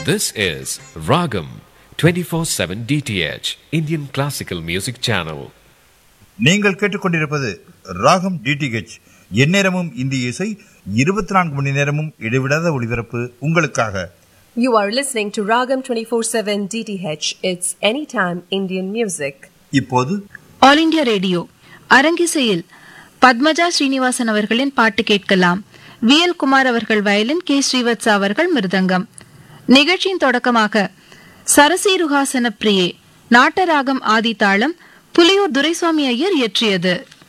This is Ragam 24/7 DTH Indian Classical Music Channel. நீங்கள் கேட்டுக்கொண்டிருப்பது ராகம் டிடிஹெச் எந்நேரமும் இந்திய இசை இருபத்தி நான்கு மணி நேரமும் இடைவிடாத ஒளிபரப்பு உங்களுக்காக You are listening to Ragam 24/7 DTH. It's anytime Indian music. இப்போது ஆல் இண்டியா ரேடியோ அரங்கிசையில் பத்மஜா ஸ்ரீனிவாசன் அவர்களின் பாட்டு கேட்கலாம் வி எல் குமார் அவர்கள் வயலின் கே ஸ்ரீவத்சா அவர்கள் மிருதங்கம் நிகழ்ச்சியின் தொடக்கமாக சரசீருகாசன பிரியே நாட்டராகம் ஆதித்தாளம் புலியூர் துரைசுவாமி ஐயர் இயற்றியது